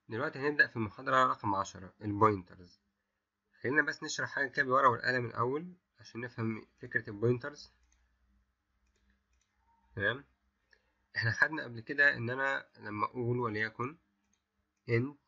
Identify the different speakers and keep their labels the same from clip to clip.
Speaker 1: دلوقتي هنبدأ في المحاضرة رقم عشرة البوينترز خلينا بس نشرح حاجة كده بالورقة والقلم الأول عشان نفهم فكرة البوينترز تمام احنا خدنا قبل كده ان انا لما اقول وليكن int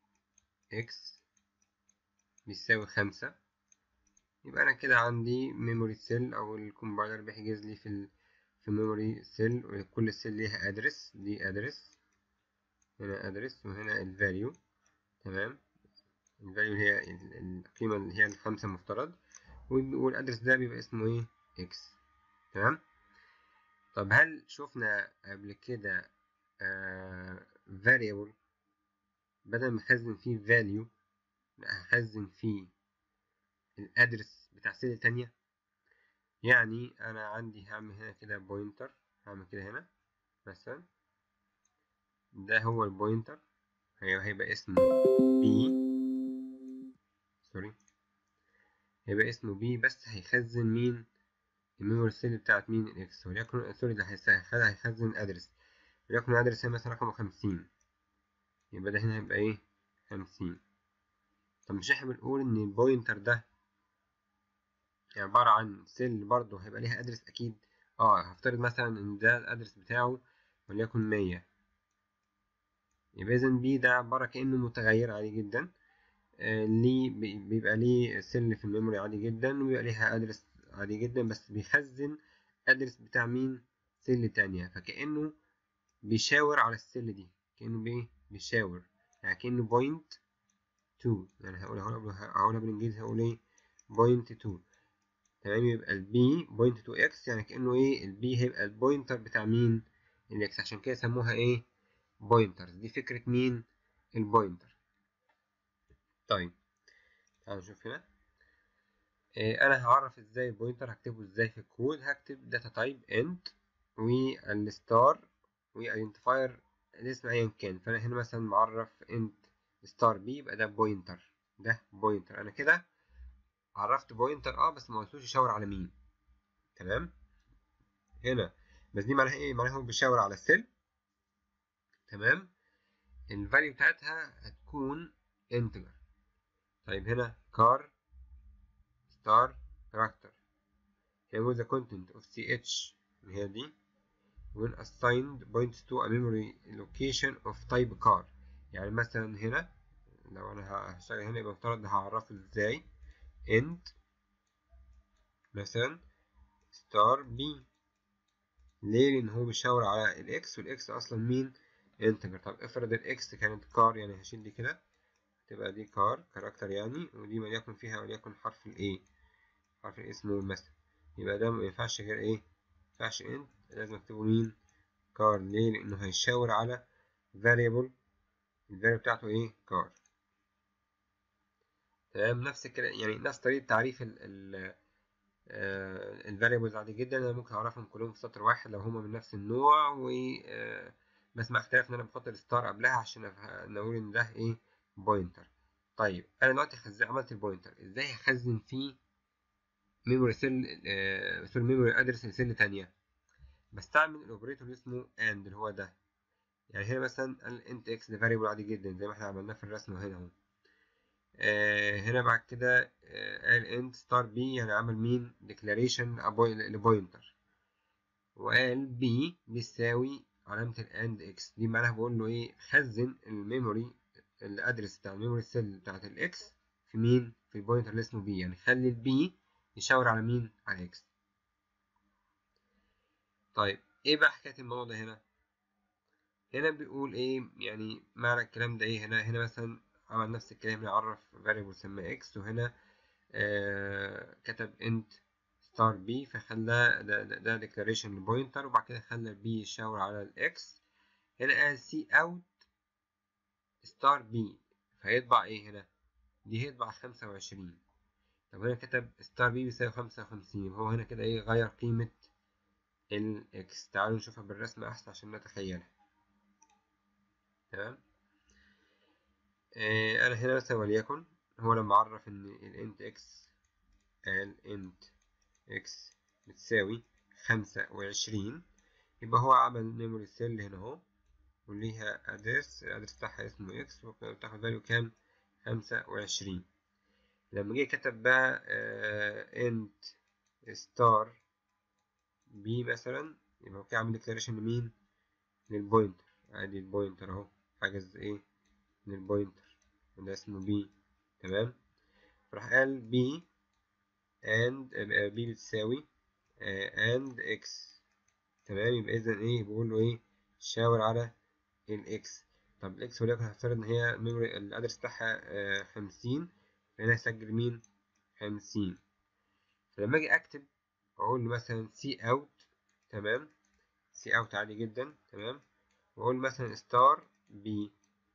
Speaker 1: x بيساوي خمسة يبقى انا كده عندي memory cell او الكومبايلر بيحجز لي في ال في memory cell وكل سيل ليها address دي address هنا address وهنا ال value تمام ال value هي القيمة اللي هي الخمسة المفترض والادرس ده بيبقى اسمه ايه x تمام طب هل شفنا قبل كده آه variable بدل ما اخزن فيه value لا هخزن فيه الادرس بتاع سيل تانية يعني انا عندي هعمل هنا كده بوينتر هعمل كده هنا مثلا ده هو البوينتر هيبقى اسمه b سوري هيبقى اسمه b بس هيخزن مين الميموري سيل بتاعت مين الاكس وليكن سوري ده هيخزن الادرس وليكن الادرس هنا مثلا رقم خمسين يبقى ده هنا هيبقى ايه خمسين طب مش احنا بنقول ان البوينتر ده عبارة عن سيل برضه هيبقى ليها ادرس اكيد اه هفترض مثلا ان ده الادرس بتاعه وليكن مية يبقى اذا بي ده عبارة كأنه متغير عادي جدا آه ليه بيبقى ليه سيل في الميموري عادي جدا وبيبقى ليها ادرس عادي جدا بس بيخزن ادرس بتاع مين سيل تانية فكأنه بيشاور على السيل دي كأنه بايه بيشاور يعني كأنه بوينت تو يعني هقول هقولها بالانجليزي هقول ايه بوينت تو تمام يبقى البي بوينت تو اكس يعني كأنه ايه البي هيبقى البوينتر بتاع مين الاكس عشان كده سموها ايه بوينترز دي فكرة مين البوينتر طيب تعالوا نشوف هنا انا هعرف ازاي البوينتر هكتبه ازاي في الكود هكتب داتا تايب انت والستار وايدنتيفاير الاسم ايا كان فانا هنا مثلا معرف انت ستار بي يبقى ده بوينتر ده بوينتر انا كده عرفت بوينتر اه بس ما قلتوش يشاور على مين تمام هنا بس دي معناها ايه معناها هو بيشاور على السيل تمام الفاليو بتاعتها هتكون انتجر طيب هنا كار star character here was the content of ch اللي هي دي when assigned points to a memory location of type car يعني مثلا هنا لو انا هشتغل هنا يبقى مفترض هعرفه ازاي int مثلا star b ليه لان هو بيشاور على الاكس والاكس اصلا مين انتجر طب افرض الاكس كانت كار يعني هشيل دي كده تبقى دي كار كاركتر يعني ودي وليكن فيها وليكن حرف الاي حرف اسمه مثلا يبقى ده مينفعش غير ايه مينفعش انت لازم اكتبه مين كار ليه لانه هيشاور على variable الفاريبل بتاعته ايه كار تمام نفس الكلام يعني نفس طريقة تعريف ال ال الفاريبلز عادي جدا انا ممكن اعرفهم كلهم في سطر واحد لو هما من نفس النوع و بس مع اختلاف ان انا بحط الستار قبلها عشان نقول ان ده ايه بوينتر طيب انا دلوقتي خزن عملت البوينتر ازاي هخزن فيه ميموري سيل آه سوري ميموري ادرس لسيل تانية بستعمل الاوبريتور اسمه اند اللي هو ده يعني هنا مثلا الانت اكس ده فاريبل عادي جدا زي ما احنا عملناه في الرسم هنا اهو آه هنا بعد كده قال انت ستار بي يعني عمل مين ديكلاريشن لبوينتر وقال بي بيساوي علامة الاند اكس دي معناها بقول له ايه خزن الميموري الادرس بتاع الميموري سيل بتاعت الاكس في مين في البوينتر اللي اسمه بي يعني خلي البي يشاور على مين على اكس طيب ايه بقى حكايه الموضوع ده هنا هنا بيقول ايه يعني معنى الكلام ده ايه هنا هنا مثلا عمل نفس الكلام يعرف variable سماه اكس وهنا آه كتب int star b فخلى ده, ده, ده declaration للبوينتر وبعد كده خلى البي يشاور على الاكس هنا قال c out star b فهيطبع ايه هنا دي هيطبع خمسة وعشرين طب هنا كتب ستار بي بيساوي خمسة وخمسين هو هنا كده ايه غير قيمة الاكس تعالوا نشوفها بالرسم احسن عشان نتخيلها تمام آه انا هنا مثلا وليكن هو لما عرف ان الانت اكس قال انت اكس بتساوي خمسة وعشرين يبقى هو عمل ميموري سيل هنا اهو وليها ادرس الادرس بتاعها اسمه اكس وبتاخد فاليو كام خمسة وعشرين لما جه كتب بقى انت ستار بي مثلا يبقى هو كده عامل ديكلاريشن لمين للبوينتر ادي البوينتر اهو حاجز ايه للبوينتر وده اسمه بي تمام فراح قال بي and بي بتساوي and x تمام يبقى اذا ايه بقول له ايه شاور على الاكس طب الاكس وليكن هفترض ان هي الميموري الادرس بتاعها خمسين فهنا هسجل مين خمسين فلما اجي اكتب اقول له مثلا سي اوت تمام سي اوت عادي جدا تمام واقول مثلا ستار بي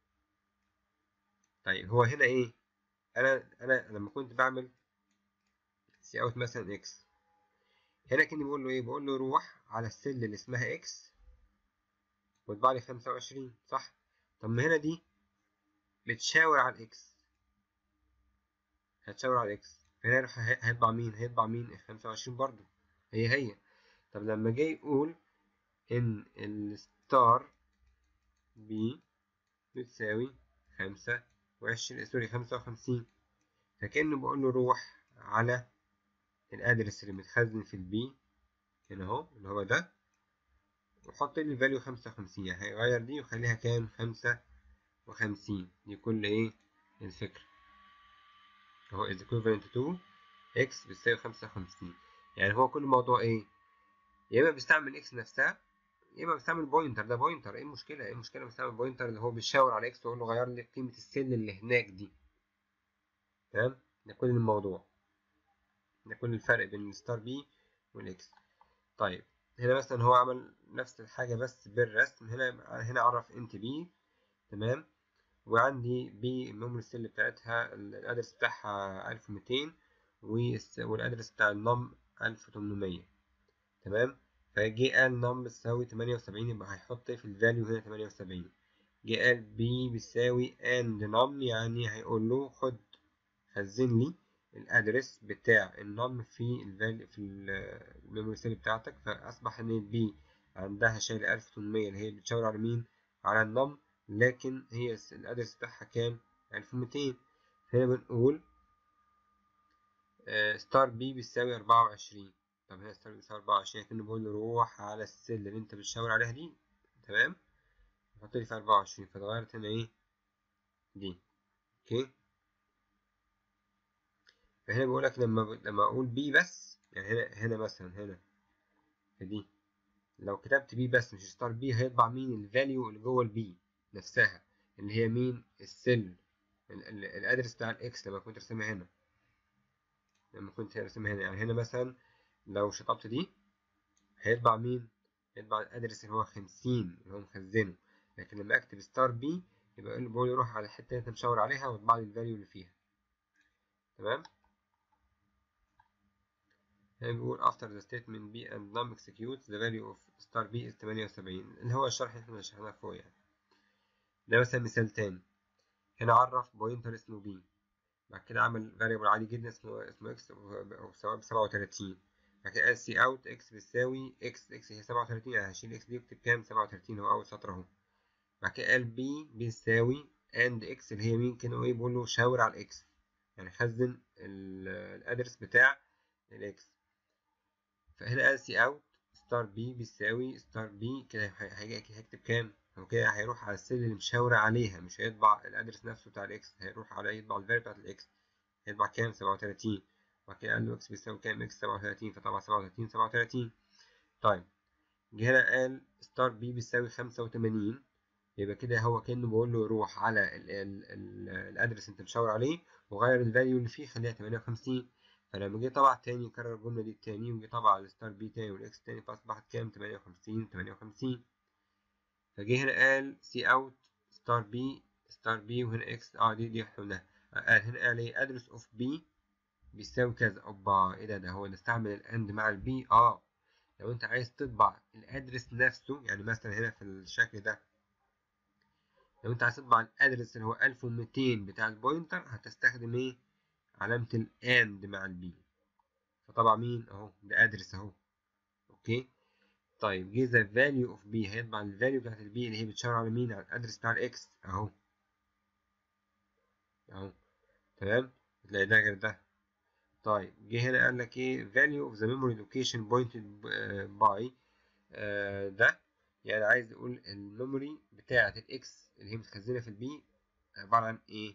Speaker 1: طيب هو هنا ايه انا انا لما كنت بعمل سي اوت مثلا اكس هنا كني بقول له ايه بقول له روح على السل اللي اسمها اكس واطبع لي خمسة وعشرين صح طب ما هنا دي بتشاور على الاكس هتشاور على الاكس فهنا هيطبع مين هيطبع مين خمسة وعشرين برضو هي هي طب لما جاي يقول ان الستار بي بتساوي خمسة وعشرين سوري خمسة وخمسين فكأنه بقول له روح على الادرس اللي متخزن في البي هنا اهو اللي هو ده وحط لي الفاليو خمسة وخمسين يعني هيغير دي ويخليها كام خمسة وخمسين دي كل ايه الفكرة اهو is equivalent to x بتساوي خمسة وخمسين يعني هو كل الموضوع ايه يا اما بيستعمل اكس نفسها يا اما بيستعمل بوينتر ده بوينتر ايه المشكلة ايه المشكلة بيستعمل بوينتر اللي هو بيشاور على اكس ويقول له غير لي قيمة السن اللي هناك دي تمام ده كل الموضوع ده كل الفرق بين الستار بي والاكس طيب هنا مثلا هو عمل نفس الحاجة بس بالرسم هنا هنا عرف انت بي تمام وعندي بي الميموري سيل بتاعتها الادرس بتاعها ألف وميتين والادرس بتاع النم ألف وتمنمية تمام فجي قال نم بتساوي تمانية وسبعين يبقى هيحط في الفاليو هنا تمانية وسبعين جه قال بي بيساوي اند نم يعني هيقول له خد خزن لي الادرس بتاع النم في الفاليو في الميموري سيل بتاعتك فاصبح ان البي عندها شايل 1800 اللي هي بتشاور على مين على النم لكن هي الادرس بتاعها كام 1200 هنا بنقول ستار بي بيساوي 24 طب هنا ستار بيساوي 24 كأنه بقول له روح على السل اللي انت بتشاور عليها دي تمام حط لي في 24 فاتغيرت هنا ايه دي اوكي فهنا بيقول لك لما لما اقول بي بس يعني هنا هنا مثلا هنا في دي لو كتبت بي بس مش ستار بي هيطبع مين الفاليو اللي جوه البي نفسها اللي هي مين السل الادرس بتاع الاكس لما كنت راسمها هنا لما كنت راسمها هنا يعني هنا مثلا لو شطبت دي هيطبع مين هيطبع الادرس اللي هو خمسين اللي هو مخزنه لكن لما اكتب ستار بي يبقى بقول له روح على الحته اللي انت مشاور عليها واطبع لي الفاليو اللي فيها تمام هنا بيقول after the statement B and num executes the value of star B is 78 اللي هو الشرح اللي احنا شرحناه فوق يعني ده مثلا مثال تاني هنا عرف بوينتر اسمه B بعد كده عمل variable عادي جدا اسمه اسمه x وسواء ب 37 بعد كده قال سي اوت x بتساوي x x هي 37 يعني هشيل x دي واكتب كام 37 هو أول سطر أهو بعد كده قال b بيساوي and x اللي هي مين كانوا ايه بيقول له شاور على الاكس يعني خزن الادرس بتاع الاكس فهنا قال سي اوت ستار بي بيساوي ستار بي كده هيجي هيكتب كام هو كده هيروح على السل اللي مشاورة عليها مش هيطبع الادرس نفسه بتاع الاكس هيروح على يطبع الفاليو بتاعت الاكس هيطبع كام سبعة وتلاتين وبعد كده قال له اكس بيساوي كام اكس سبعة وتلاتين فطبع سبعة وتلاتين سبعة وتلاتين طيب جه هنا قال ستار بي بيساوي خمسة وتمانين يبقى كده هو كأنه بيقول له روح على ال ال ال الادرس انت مشاور عليه وغير الفاليو اللي فيه خليها تمانية وخمسين فلما جه طبع تاني كرر الجملة دي تاني وجه طبع الستار بي تاني والاكس تاني فأصبحت كام تمانية وخمسين تمانية وخمسين فجه هنا قال سي اوت ستار بي ستار بي وهنا اكس اه دي دي احنا قال هنا قال ايه ادرس اوف بي بيساوي كذا اوبا ايه ده ده هو نستعمل الاند مع البي اه لو انت عايز تطبع الادرس نفسه يعني مثلا هنا في الشكل ده لو انت عايز تطبع الادرس اللي هو 1200 بتاع البوينتر هتستخدم ايه علامة الاند مع البي فطبعا مين اهو ده ادرس اهو اوكي طيب جه ذا فاليو اوف بي هيطبع الفاليو بتاعت البي اللي هي بتشاور على مين على الادرس بتاع الاكس اهو اهو تمام تلاقي ده غير ده طيب جه هنا قال لك ايه value of the memory location pointed by آه ده يعني عايز يقول الميموري بتاعة الاكس اللي هي متخزنة في البي عبارة عن ايه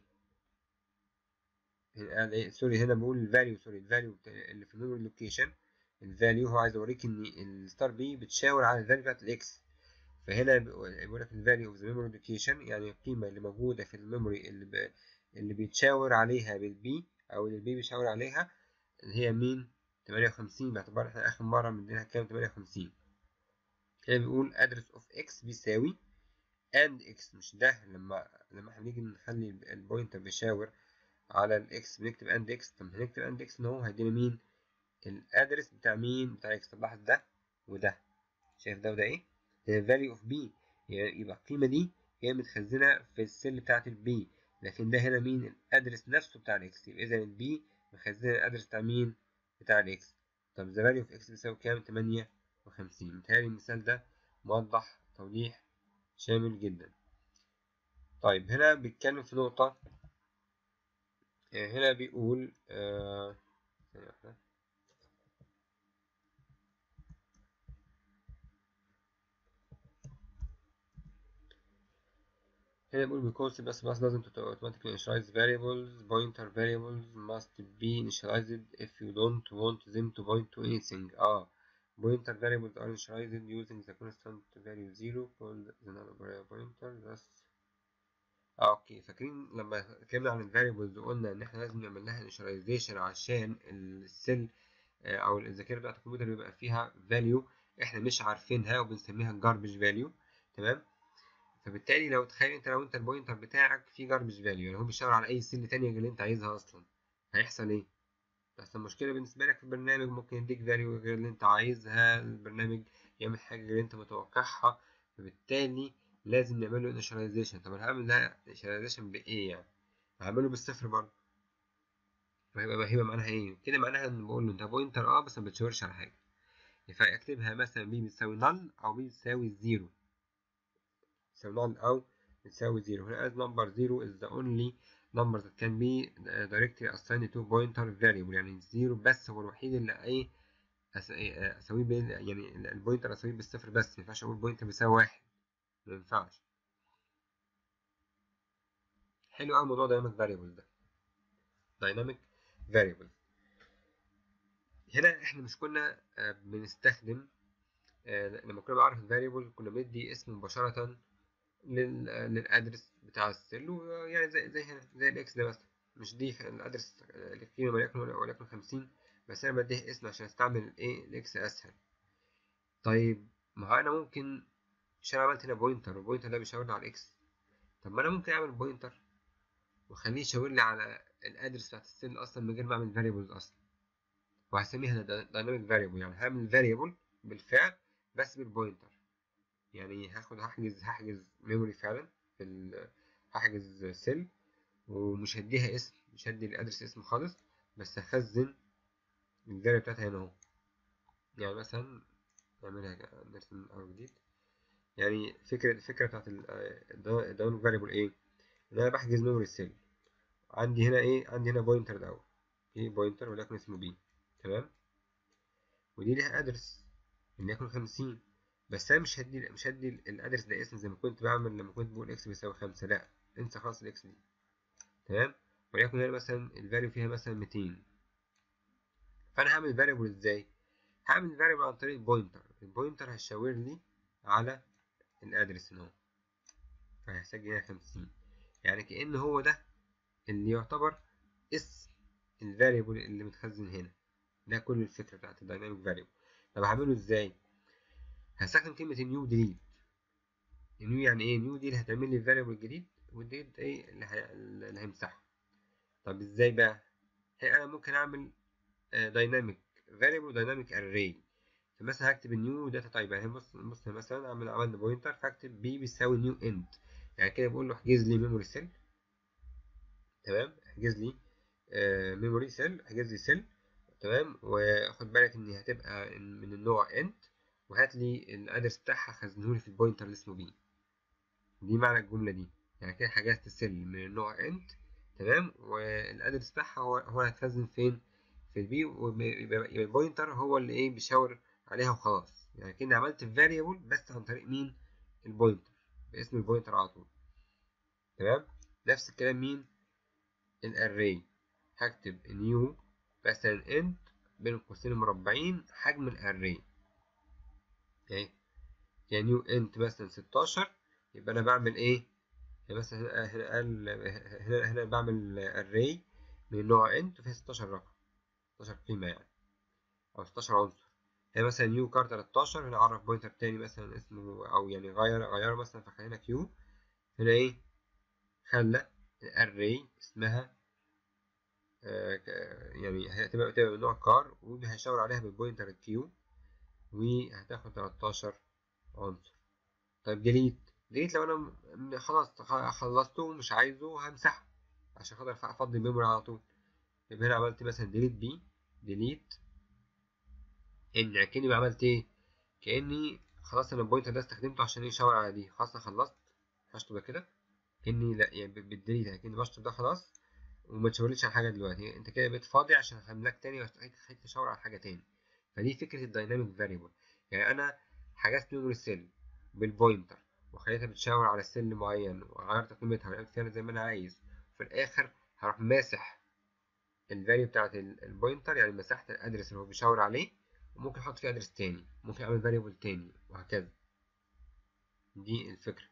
Speaker 1: قال ايه سوري هنا بقول الفاليو سوري الفاليو اللي في الميموري لوكيشن الفاليو هو عايز اوريك ان الستار بي بتشاور على الفاليو بتاعت الاكس فهنا بيقول لك الفاليو اوف ذا ميموري لوكيشن يعني القيمة اللي موجودة في الميموري اللي ب... اللي بيتشاور عليها بالبي او اللي البي بيشاور عليها اللي هي مين 58 باعتبار احنا اخر مرة مدينها كام 58 هنا بيقول address of x بيساوي and x مش ده لما لما احنا نيجي نخلي البوينتر بيشاور على الاكس بنكتب and x طب هنكتب and x ان هو هيدينا مين الادرس بتاع مين بتاع x طب لاحظ ده وده شايف ده وده ايه هي value of b يبقى القيمة دي هي متخزنة في السيل بتاعت البي لكن ده هنا مين الادرس نفسه بتاع الاكس يبقى اذا البي مخزنة الادرس بتاع مين بتاع الاكس طب the value of x بيساوي كام 58 متهيألي المثال ده موضح توضيح شامل جدا طيب هنا بيتكلم في نقطة هنا بيقول آه هنا بيقول because بس بس لازم automatically initialize variables pointer variables must be initialized if you don't want them to point to anything اه pointer variables are initialized using the constant value 0 called the null pointer thus اه اوكي فاكرين لما اتكلمنا عن الفاريبلز وقلنا ان احنا لازم نعمل لها initialization عشان السيل او الذاكره بتاعت الكمبيوتر بيبقى فيها value احنا مش عارفينها وبنسميها garbage value تمام فبالتالي لو تخيل انت لو انت البوينتر بتاعك فيه جاربج فاليو يعني هو بيشاور على اي سيل تانية غير اللي انت عايزها اصلا هيحصل ايه تحصل مشكله بالنسبه لك في البرنامج ممكن يديك فاليو غير اللي انت عايزها البرنامج يعمل حاجه غير اللي انت متوقعها فبالتالي لازم نعمل له initialization طب انا هعمل ده initialization بايه يعني هعمله بالصفر برضه فهيبقى هيبقى معناها ايه كده معناها ان بقول له انت بوينتر اه بس ما بتشاورش على حاجه فاكتبها مثلا بي بتساوي نل او بي بتساوي زيرو تساوي null أو تساوي zero هنا as number zero is the only number that can be directly assigned to pointer variable يعني zero بس هو الوحيد اللي ايه اساويه بين يعني البوينتر اساويه بالصفر بس ما ينفعش اقول بوينتر بيساوي واحد ما ينفعش حلو قوي موضوع dynamic variable ده dynamic variable هنا احنا مش كنا بنستخدم لما كنا بعرف الفاريبل كنا بندي اسم مباشرة للادرس بتاع السيل ويعني زي زي هنا زي الاكس ده مثلا مش دي الادرس القيمه وليكن وليكن 50 بس انا بديه اسم عشان استعمل الايه الاكس اسهل طيب ما هو انا ممكن عشان عملت هنا بوينتر البوينتر ده بيشاور لي على الاكس طب ما انا ممكن اعمل بوينتر واخليه يشاور لي على الادرس بتاعت السيل اصلا من غير ما اعمل فاريبلز اصلا وهسميها دايناميك فاريبل يعني هعمل فاريبل بالفعل بس بالبوينتر يعني هاخد هحجز هحجز ميموري فعلا في ال هحجز سيل ومش هديها اسم مش هدي الادرس اسم خالص بس هخزن الفاليو بتاعتها هنا اهو يعني مثلا نعملها نرسم من اول جديد يعني فكرة الفكرة بتاعت الداون فاريبل ايه ان انا بحجز ميموري سيل عندي هنا ايه عندي هنا بوينتر الاول ايه بوينتر وليكن اسمه بي تمام ودي ليها ادرس وليكن خمسين بس انا مش هدي مش هدي الادرس ده اسم زي ما كنت بعمل لما كنت بقول اكس بيساوي خمسة لا انسى خلاص الاكس دي تمام وليكن هنا مثلا الفاليو فيها مثلا ميتين فانا هعمل فاريبل ازاي هعمل فاريبل عن طريق البوينتر البوينتر هيشاور لي على الادرس هنا فهيحتاج هنا خمسين يعني كأن هو ده اللي يعتبر اسم الفاريبل اللي متخزن هنا ده كل الفكرة بتاعت الدايناميك فاريبل طب هعمله ازاي هستخدم كلمة نيو ديليت نيو يعني ايه نيو دي اللي هتعمل لي الفاريبل الجديد والديليت ايه اللي, هي... اللي هيمسحه طب ازاي بقى هي انا ممكن اعمل دايناميك فاريبل ودايناميك اري فمثلا هكتب النيو داتا تايب يعني بص بص مثلا اعمل عملنا بوينتر فاكتب بي بيساوي نيو اند يعني كده بقول له احجز لي ميموري سيل تمام احجز لي آه ميموري سيل احجز لي سيل تمام وخد بالك ان هتبقى من النوع اند وهات لي الادرس بتاعها خزنهولي في البوينتر اللي اسمه بي دي معنى الجمله دي يعني كده حجزت السل من النوع انت تمام والادرس بتاعها هو هو هيتخزن فين في البي ويبقى البوينتر هو اللي ايه بيشاور عليها وخلاص يعني كأني عملت فاريبل بس عن طريق مين البوينتر باسم البوينتر على طول تمام نفس الكلام مين الاري هكتب نيو مثلا انت بين القوسين المربعين حجم الاري يعني يعني نيو انت مثلا 16 يبقى انا بعمل ايه يعني مثلا هنا قال هنا هنا بعمل array من نوع انت فيها 16 رقم 16 قيمة يعني أو 16 عنصر هنا مثلا نيو كار 13 هنا عرف بوينتر تاني مثلا اسمه أو يعني غير غيره مثلا فخلينا كيو هنا إيه خلى الاري اسمها آه يعني هتبقى تبقى من نوع كار وهيشاور عليها بالبوينتر الكيو وهتاخد 13 عنصر طيب ديليت ديليت لو انا خلاص خلصته ومش عايزه همسحه عشان خاطر افضي الميموري على طول يبقى هنا عملت مثلا ديليت بي ديليت ان كاني عملت ايه كاني خلاص انا البوينتر ده استخدمته عشان يشاور على دي خلاص انا خلصت هشطب كده كاني لا يعني بالديليت يعني كاني بشطب ده خلاص وما تشاورليش على حاجه دلوقتي انت كده بقيت فاضي عشان هملاك تاني وهتخليك تشاور على حاجه تاني فدي فكره الدايناميك فاريبل يعني انا حجزت ميموري سيل بالبوينتر وخليتها بتشاور على سن معين وغيرت قيمتها ولعبت فيها زي ما انا عايز في الاخر هروح ماسح الفاليو بتاعت البوينتر يعني مسحت الادرس اللي هو بيشاور عليه وممكن احط فيه ادرس تاني ممكن اعمل فاريبل تاني وهكذا دي الفكره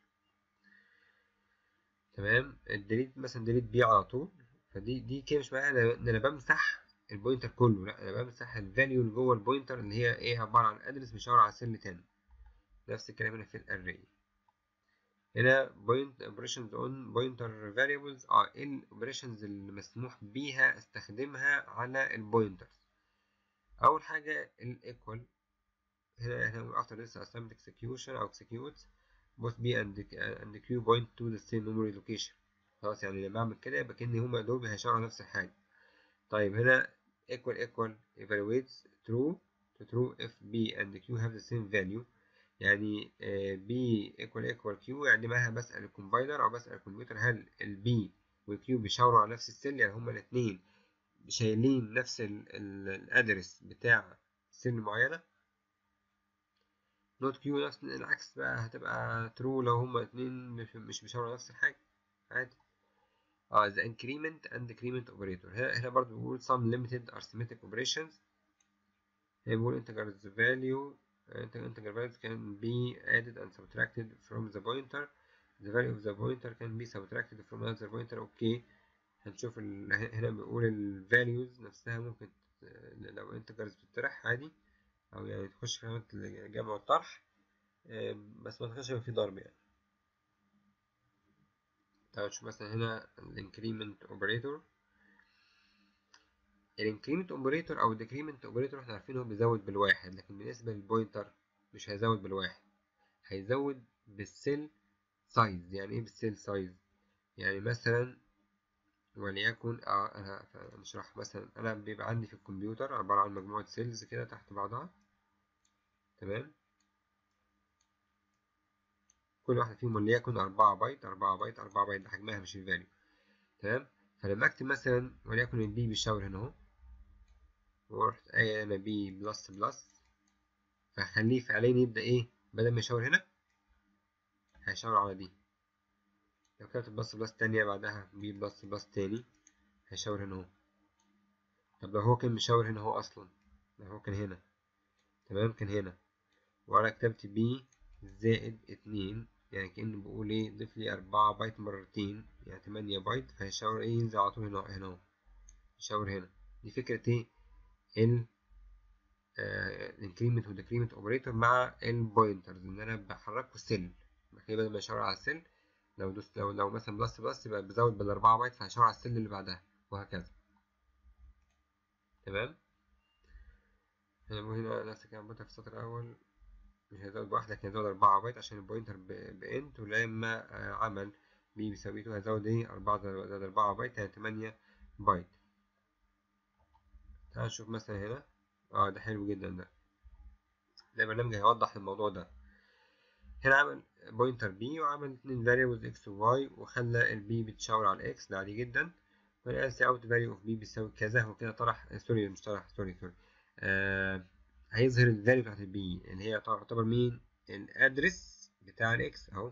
Speaker 1: تمام الديليت مثلا ديليت بي على طول فدي دي كده مش معناها ان انا بمسح البوينتر كله لا انا بمسح الفاليو اللي جوه البوينتر اللي هي ايه عباره عن ادرس بيشاور على سن تاني نفس الكلام هنا في الاري هنا point operations on pointer variables اه ايه الاوبريشنز اللي مسموح بيها استخدمها على البوينترز اول حاجه الايكوال هنا هنا after this assignment execution او execute both b and and q point to the same memory location خلاص يعني لما اعمل كده يبقى كأن هما دول هيشاركوا نفس الحاجه طيب هنا equal equal evaluates true to true if b and q have the same value يعني b equal equal q يعني معناها بسأل الكومبايلر أو بسأل الكمبيوتر هل ال b وال q بيشاوروا على نفس السل يعني هما الاتنين شايلين نفس الأدرس بتاع سن معينة نوت q نفس العكس بقى هتبقى true لو هما الاتنين مش بيشاوروا على نفس الحاجة عادي اه the increment and decrement operator هنا هنا برضه بيقول some limited arithmetic operations هنا بيقول integers value integer values can be added and subtracted from the pointer the value of the pointer can be subtracted from another pointer اوكي هنشوف ال... هنا بيقول ال values نفسها ممكن لو integers بتطرح عادي او يعني تخش في عملية الجمع والطرح بس ما تخش في ضرب يعني تعال نشوف مثلا هنا الانكريمنت اوبريتور الانكريمنت اوبريتور او الديكريمنت اوبريتور احنا عارفين هو بيزود بالواحد لكن بالنسبه للبوينتر مش هيزود بالواحد هيزود بالسيل سايز يعني ايه بالسيل سايز يعني مثلا وليكن اه انا هنشرح مثلا انا بيبقى عندي في الكمبيوتر عباره عن مجموعه سيلز كده تحت بعضها تمام كل واحده فيهم وليكن أربعة بايت أربعة بايت أربعة بايت ده حجمها مش الفاليو تمام فلما اكتب مثلا وليكن البي بيشاور هنا اهو ورحت قايل انا بي بلس بلس فهخليه فعليا يبدأ ايه بدل ما يشاور هنا هيشاور على دي لو كتبت بلس بلس تانية بعدها بي بلس بلس تاني هيشاور هنا اهو طب لو هو كان مشاور هنا اهو اصلا لو هو كان هنا تمام كان هنا وانا كتبت بي زائد اتنين يعني كأنه بقول ايه ضيف لي أربعة بايت مرتين يعني تمانية بايت فهيشاور ايه ينزل على طول هنا هنا اهو يشاور هنا دي فكرة ايه ال الانكريمنت والديكريمنت اوبريتور مع البوينترز ان انا بحركه السل بدل ما يشاور على السل لو دوست لو لو مثلا بلس بلس يبقى بزود بالأربعة بايت فهيشاور على السل اللي بعدها وهكذا تمام هنا هنا نفس الكلام في السطر الأول مش هيزود بواحد لكن هيزود أربعة بايت عشان البوينتر بإنت ولما عمل بي بيساوي تو هيزود ايه أربعة زائد أربعة بايت يعني تمانية بايت تعال نشوف مثلا هنا اه ده حلو جدا ده ده برنامج هيوضح الموضوع ده هنا عمل بوينتر بي وعمل اتنين variables اكس وواي وخلى البي بتشاور على الاكس ده عادي جدا وقال سي اوت فاليو اوف بي بيساوي كذا هو كده طرح سوري مش طرح سوري سوري آه هيظهر الفاليو بتاعت البي اللي هي تعتبر مين الادرس بتاع الاكس اهو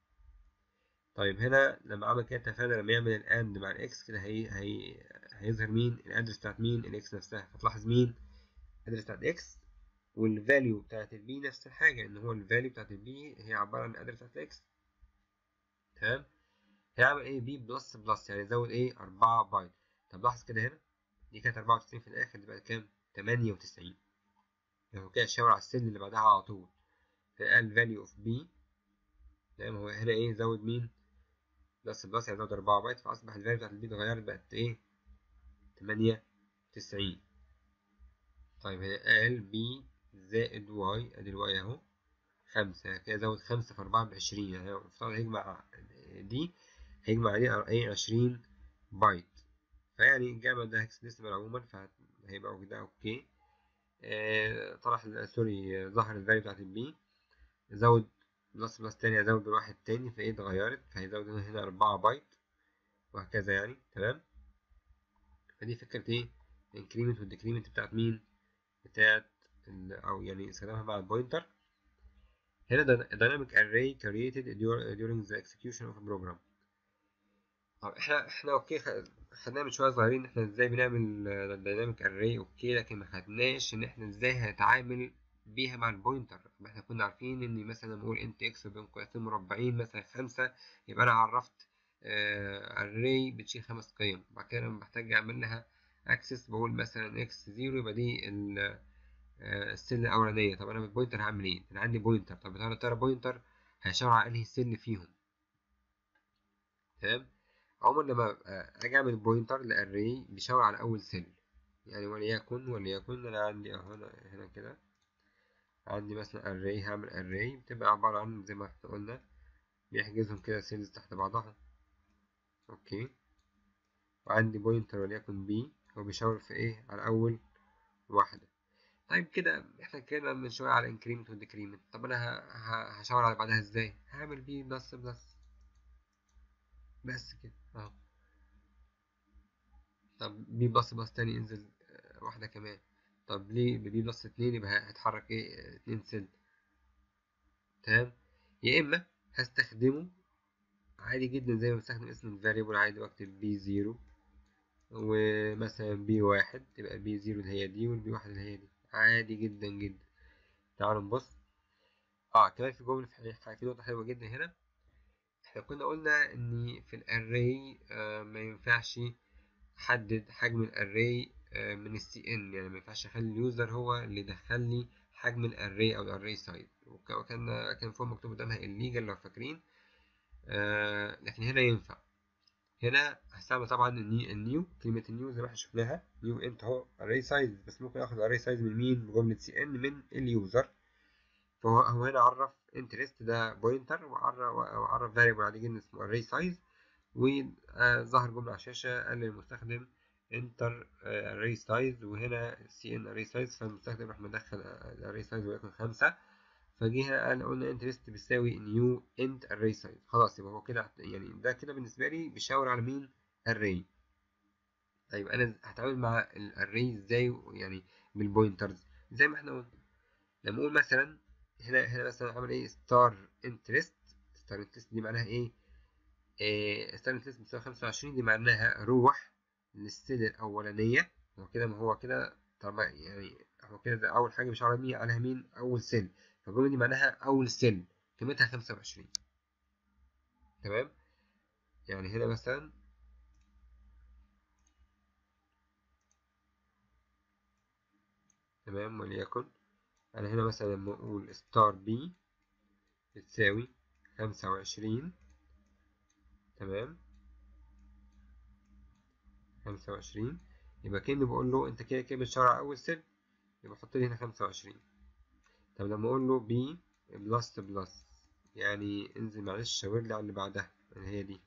Speaker 1: طيب هنا لما عمل كده اتفقنا لما يعمل الاند مع الاكس كده هي هي هيظهر مين الادرس بتاعت مين الاكس نفسها فتلاحظ مين الادرس بتاعت اكس والفاليو بتاعت البي نفس الحاجة ان هو الفاليو بتاعت البي هي عبارة عن الادرس بتاعت الاكس تمام هيعمل ايه بي بلس بلس يعني يزود ايه أربعة بايت طب لاحظ كده هنا دي كانت أربعة وتسعين في الآخر دي بقت كام تمانية وتسعين يعني هو كده شاور على السن اللي بعدها على طول فقال value of b تمام هو هنا ايه زود مين بلس بلس يعني زود أربعة بايت فأصبح الفاليو بتاعت البي اتغيرت بقت ايه تمانية وتسعين طيب هنا قال b زائد y ادي الواي اهو خمسة كده زود خمسة في أربعة بعشرين يعني المفترض هيجمع دي هيجمع عليه ايه عشرين بايت فيعني الجامع ده هكسديسيمال عموما فهيبقى كده اوكي آه طرح سوري ظهر الفاليو بتاعت البي زود بلس بلس تاني هزود الواحد تاني فايه اتغيرت فهيزود هنا أربعة بايت وهكذا يعني تمام فدي فكرة ايه الانكريمنت والديكريمنت بتاعت مين بتاعت او يعني استخدامها مع البوينتر هنا dynamic array created during the execution of a program طب احنا احنا اوكي خدناها من شويه صغيرين احنا ازاي بنعمل دايناميك اري اوكي لكن ما خدناش ان احنا ازاي هنتعامل بيها مع البوينتر احنا كنا عارفين ان مثلا نقول انت اكس بين قوسين مربعين مثلا خمسة يبقى انا عرفت اري بتشيل خمس قيم بعد كده لما بحتاج اعمل لها اكسس بقول مثلا اكس زيرو يبقى دي السن الاولانيه طب انا بالبوينتر هعمل ايه انا عندي بوينتر طب يا ترى بوينتر هيشاور على انهي سن فيهم تمام عموما لما اجي اعمل بوينتر لاري بيشاور على اول سيل يعني وليكن وليكن انا عندي اهو هنا, هنا كده عندي مثلا اري هعمل اري بتبقى عبارة عن زي ما احنا قلنا بيحجزهم كده سيلز تحت بعضها اوكي وعندي بوينتر وليكن بي هو بيشاور في ايه على اول واحدة طيب كده احنا اتكلمنا من شوية على انكريمنت وديكريمنت طب انا هشاور على بعدها ازاي هعمل بي بلس بلس بس كده اهو طب بي بلس بلس تاني انزل واحدة كمان طب ليه بي بلس اتنين يبقى هتحرك ايه اتنين سل تمام يا اما هستخدمه عادي جدا زي ما بستخدم اسم الفاريبل عادي واكتب بي زيرو ومثلا بي واحد تبقى بي زيرو اللي هي دي والبي واحد اللي هي دي عادي جدا جدا تعالوا نبص اه كمان في جملة في نقطة حلوة جدا هنا احنا كنا قلنا ان في الاري آه ما ينفعش احدد حجم الاري آه من السي ان يعني ما ينفعش اخلي اليوزر هو اللي يدخل لي حجم الاري او الاري سايز وكان كان فوق مكتوب قدامها illegal لو فاكرين آه لكن هنا ينفع هنا هستعمل طبعا النيو كلمة النيو زي ما احنا شفناها نيو انت اهو array size بس ممكن اخد array size من مين بجملة سي ان من اليوزر فهو هو هنا عرف interest ده بوينتر وعرف وعرف variable عادي جدا اسمه array size وظهر جملة على الشاشة قال للمستخدم enter array size وهنا cn array size فالمستخدم راح مدخل array size وليكن خمسة فجه هنا قال قلنا interest بيساوي new int array size خلاص يبقى هو كده يعني ده كده بالنسبة لي بيشاور على مين array طيب انا هتعامل مع الاري ازاي يعني بالبوينترز زي ما احنا قلنا لما اقول مثلا هنا هنا مثلا عامل ايه ستار انترست ستار انترست دي معناها ايه ستار انترست بتساوي خمسة وعشرين دي معناها روح للسيل الأولانية هو كده ما هو كده طبعا يعني هو كده أول حاجة مش على مين عليها مين أول سيل فالجملة دي معناها أول سيل قيمتها خمسة وعشرين تمام يعني هنا مثلا تمام وليكن أنا هنا مثلا لما أقول ستار بي بتساوي خمسة وعشرين تمام خمسة وعشرين يبقى كأني بقول له أنت كده كده بتشاور على أول سيل يبقى حط لي هنا خمسة وعشرين طب لما أقول له بي بلس بلس يعني انزل معلش شاور لي على اللي بعدها اللي هي دي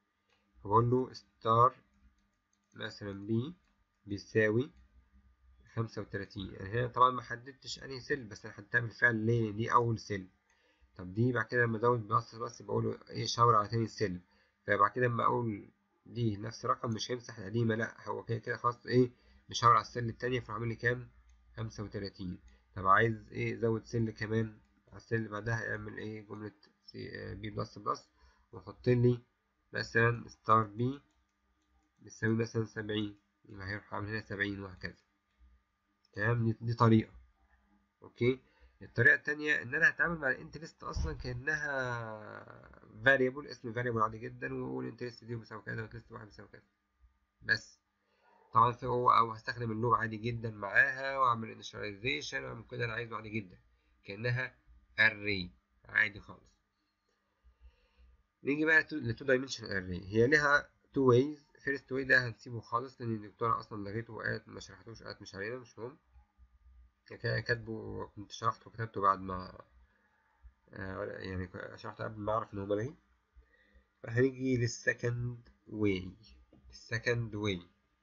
Speaker 1: فبقول له ستار مثلا بي بيساوي خمسة وتلاتين يعني هنا طبعا ما حددتش أنهي سيل بس أنا حددتها بالفعل ليه دي أول سيل طب دي بعد كده لما أزود بلس بس بقول إيه شاور على تاني سيل فبعد كده لما أقول دي نفس الرقم مش هيمسح القديمة لأ هو كده كده خلاص إيه مشاور على السيل التانية فراح عامل لي كام خمسة وتلاتين طب عايز إيه زود سيل كمان على السيل اللي بعدها اعمل إيه جملة بي بلس بلس وحط لي مثلا ستار بي بتساوي مثلا سبعين يبقى هيروح عامل هنا سبعين وهكذا تمام دي, دي طريقة اوكي الطريقة التانية ان انا هتعامل مع الانترست اصلا كأنها variable اسم variable عادي جدا واقول الانترست دي بيساوي كذا والانترست واحد بيساوي كذا بس طبعا في هو او هستخدم اللوب عادي جدا معاها واعمل initialization واعمل كل اللي انا عايزه عادي جدا كأنها array عادي خالص نيجي بقى ل 2 dimensional array هي لها two ways first way ده هنسيبه خالص لان الدكتورة اصلا لغيته وقالت ما شرحتوش قالت مش علينا مش مهم كده كاتبه كنت شرحته وكتبته بعد ما آه يعني شرحته قبل ما اعرف ان هو ملغي فهنيجي للسكند واي السكند واي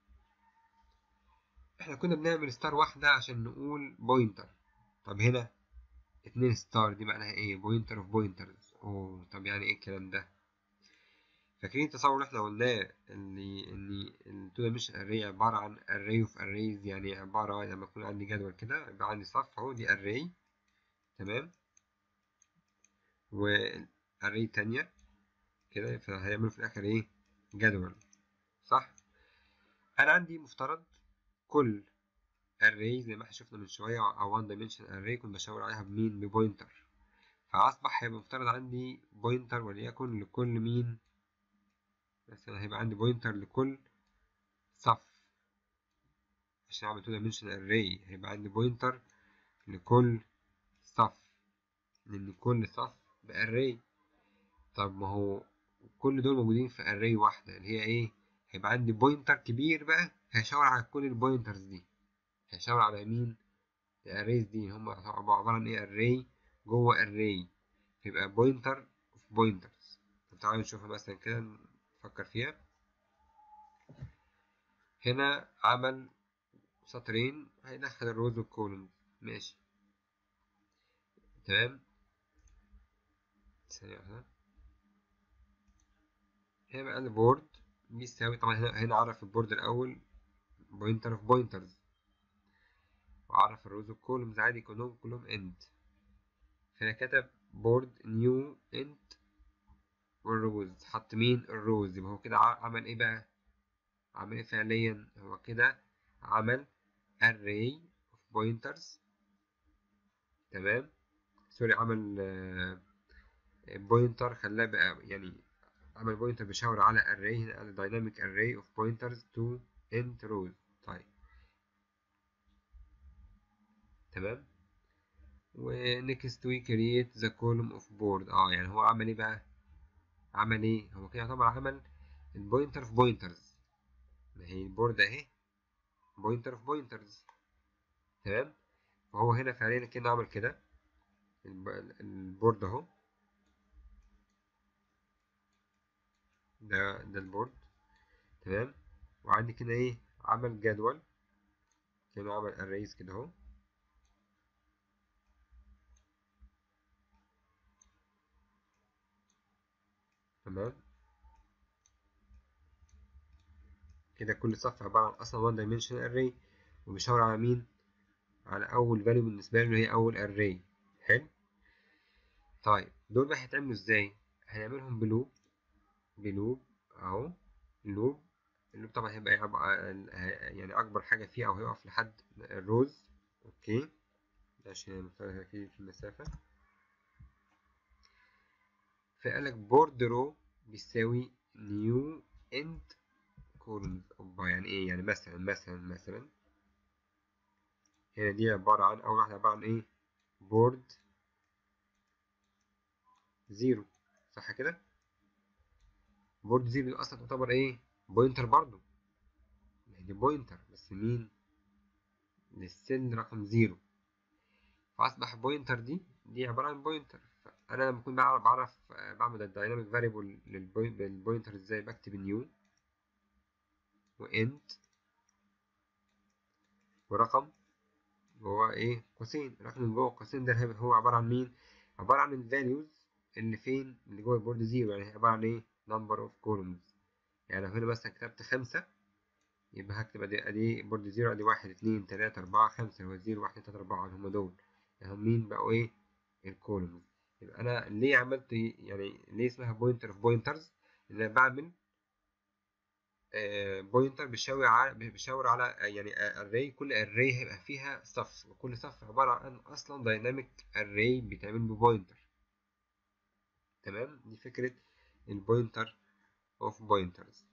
Speaker 1: احنا كنا بنعمل ستار واحدة عشان نقول بوينتر طب هنا اتنين ستار دي معناها ايه بوينتر اوف بوينترز اوه طب يعني ايه الكلام ده فاكرين التصور اللي احنا قلناه اللي ان التو دايمنشن اري عباره عن اري اوف اريز يعني عباره لما يكون عندي جدول كده يبقى عندي صف اهو دي اري تمام واري تانية كده فهيعملوا في الاخر ايه جدول صح انا عندي مفترض كل اري زي ما احنا شفنا من شويه او 1 دايمنشن اري كنت بشاور عليها بمين ببوينتر فاصبح هيبقى مفترض عندي بوينتر وليكن لكل مين مثلا هيبقى عندي بوينتر لكل صف عشان اعمل تو دايمنشن اري هيبقى عندي بوينتر لكل صف لان كل صف باري طب ما هو كل دول موجودين في اري واحدة اللي هي ايه هيبقى عندي بوينتر كبير بقى هيشاور على كل البوينترز دي هيشاور على مين الاريز دي هم عبارة عن ايه اري جوه اري يبقى بوينتر اوف بوينترز طب تعالوا نشوفها مثلا كده نفكر فيها هنا عمل سطرين هيدخل الروز والكولومز ماشي تمام ثانية واحدة هنا بقى البورد بيساوي طبعا هنا هنا عرف البورد الأول بوينتر اوف بوينترز وعرف الروز والكولومز عادي كلهم كلهم اند فهنا كتب بورد نيو اند والروز حط مين الروز يبقى هو كده عمل ايه بقى عمل ايه فعليا هو كده عمل array of pointers تمام سوري عمل بوينتر خلاه بقى يعني عمل بوينتر بيشاور على array هنا قال dynamic array of pointers to int rows طيب تمام ونكست وي create the column of board اه يعني هو عمل ايه بقى عمل ايه هو كده يعتبر عمل البوينتر في بوينترز ما هي البورد اهي بوينتر في بوينترز تمام وهو هنا فعليا كده عمل كده البورد اهو ده ده البورد تمام وعندي كده ايه عمل جدول كده عمل اريز كده اهو تمام كده كل صف عبارة عن أصلا one dimensional array وبيشاور على مين؟ على أول value بالنسبة له اللي هي أول array حلو؟ طيب دول بقى هيتعملوا ازاي؟ هنعملهم بلوب بلوب أهو لوب اللوب طبعا هيبقى يعني أكبر حاجة فيه أو هيقف لحد الروز أوكي عشان نفترض أكيد في المسافة فقالك بورد رو بيساوي نيو اند كولونز اوبا يعني ايه يعني مثلا مثلا مثلا هنا دي عبارة عن أول واحدة عبارة عن ايه بورد زيرو صح كده بورد زيرو دي أصلا تعتبر ايه بوينتر برضو دي بوينتر بس مين للسن رقم زيرو فأصبح بوينتر دي دي عبارة عن بوينتر انا لما اكون بعرف بعرف بعمل الدايناميك فاريبل للبوينتر ازاي بكتب نيو وانت ورقم جوه ايه قوسين الرقم اللي جوه القوسين ده هو عباره عن مين عباره عن الفاليوز اللي فين اللي جوه البورد زيرو يعني عباره عن ايه number of columns يعني لو هنا مثلا كتبت خمسة يبقى هكتب ادي ادي بورد زيرو ادي واحد اتنين تلاتة اربعة خمسة هو زيرو واحد اتنين تلاتة اربعة هما دول يعني هم مين بقوا ايه الكولومز يبقى انا ليه عملت يعني ليه اسمها بوينتر اوف بوينترز ان انا بعمل بوينتر بيشاور على بيشاور على يعني اري كل اري هيبقى فيها صف وكل صف عبارة عن اصلا دايناميك اري بيتعمل ببوينتر تمام دي فكرة البوينتر اوف بوينترز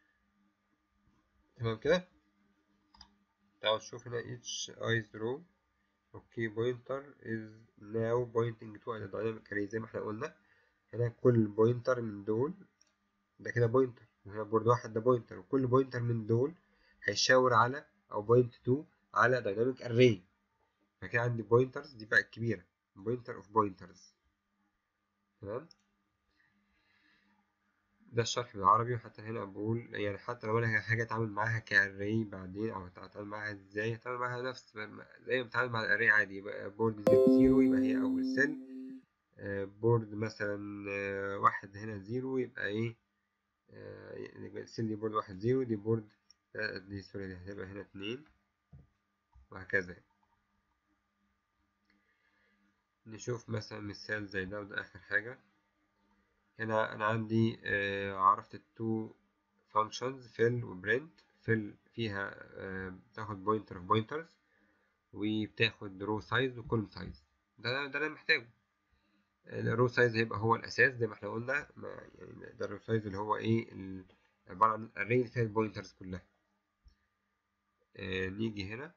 Speaker 1: تمام كده تعالوا نشوف هنا each is row اوكي pointer is now pointing to a dynamic array زي ما احنا قلنا هنا كل بوينتر من دول ده كده بوينتر وهنا بورد واحد ده بوينتر وكل بوينتر من دول هيشاور على او بوينت تو على دايناميك array فكده عندي بوينترز دي بقى الكبيرة pointer of pointers تمام ده الشرح بالعربي وحتى هنا بقول يعني حتى لو انا حاجة اتعامل معاها كاري بعدين او اتعامل معاها ازاي اتعامل معاها نفس زي ما بتعامل مع الاري عادي يبقى بورد زيرو زيرو يبقى هي اول سيل بورد مثلا واحد هنا زيرو يبقى ايه السيل دي بورد واحد زيرو دي بورد دي سوري دي هتبقى هنا اتنين وهكذا نشوف مثلا مثال زي ده وده اخر حاجة هنا انا عندي آه عرفت التو فانكشنز fill وبرنت fill فيها آه بتاخد بوينتر اوف بوينترز وبتاخد رو سايز وكولوم سايز ده ده انا محتاجه الرو سايز هيبقى هو الاساس زي ما احنا قلنا يعني ده الرو سايز اللي هو ايه عباره عن الاري اللي فيها البوينترز كلها آه نيجي هنا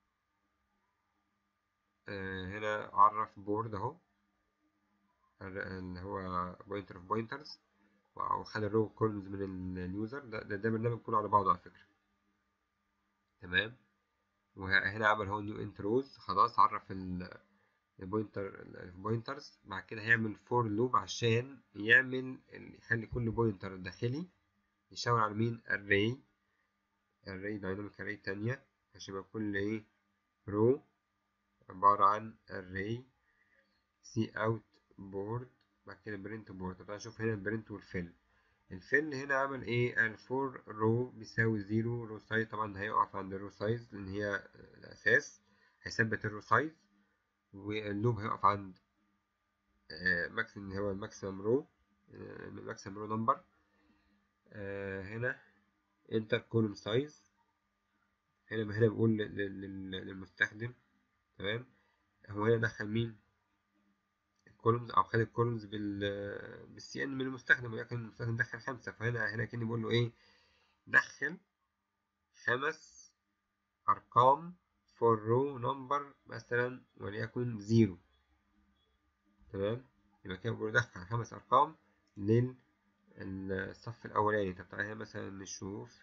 Speaker 1: هنا عرف بورد اهو اللي هو بوينتر اوف بوينترز وخد الرو كولمز من اليوزر ده ده, ده برنامج كله على بعضه على فكره تمام وهنا عمل هو نيو انتروز خلاص عرف البوينتر البوينترز بعد كده هيعمل فور لوب عشان يعمل يخلي كل بوينتر داخلي يشاور على مين array array dynamic array تانية عشان يبقى كل ايه رو عبارة عن array سي اوت بورد بعد كده برنت بورد طبعا نشوف هنا البرنت والفيل الفيل هنا عمل ايه الفور رو بيساوي زيرو رو سايز طبعا هيقف عند الرو سايز لان هي الاساس هيثبت الرو سايز واللوب هيقف عند ماكسيم هو الماكسيمم رو الماكسيمم رو نمبر هنا انتر كولوم سايز هنا هنا بقول للمستخدم تمام هو هنا دخل مين كولومز او خد الكولومز بال بالسي ان من المستخدم ولكن المستخدم دخل خمسة فهنا هنا كأني بقول له ايه دخل خمس ارقام for row number مثلا وليكن زيرو تمام يبقى كده بقول دخل خمس ارقام للصف الاولاني طب تعالى مثلا نشوف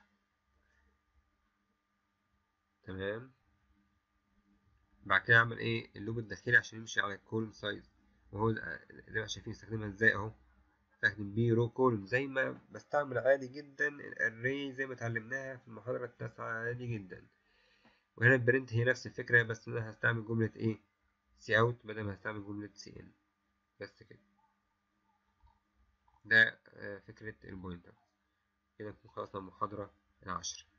Speaker 1: تمام بعد كده اعمل ايه اللوب الداخلي عشان يمشي على الكولوم سايز وهو زي ما شايفين استخدمها ازاي اهو استخدم بيه رو كولوم زي ما بستعمل عادي جدا الاري زي ما اتعلمناها في المحاضرة التاسعة عادي جدا وهنا البرنت هي نفس الفكرة بس انا هستعمل جملة ايه سي اوت بدل ما هستعمل جملة سي ان بس كده ده فكرة البوينتر كده نكون خلصنا المحاضرة العشرة